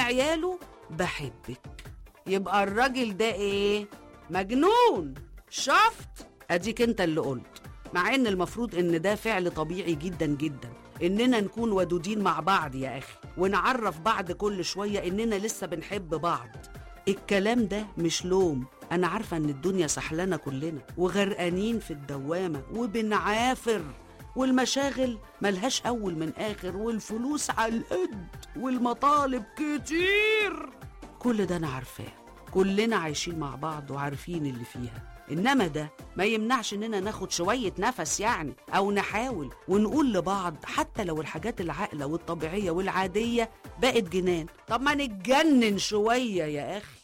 عياله بحبك يبقى الراجل ده ايه مجنون شفت اديك انت اللي قلت مع ان المفروض ان ده فعل طبيعي جدا جدا اننا نكون ودودين مع بعض يا اخي ونعرف بعض كل شويه اننا لسه بنحب بعض الكلام ده مش لوم انا عارفه ان الدنيا سحلانه كلنا وغرقانين في الدوامه وبنعافر والمشاغل ملهاش اول من اخر والفلوس على القد والمطالب كتير كل ده انا عارفاه كلنا عايشين مع بعض وعارفين اللي فيها انما ده ما يمنعش اننا ناخد شويه نفس يعني او نحاول ونقول لبعض حتى لو الحاجات العاقله والطبيعيه والعاديه بقت جنان طب ما نتجنن شويه يا اخي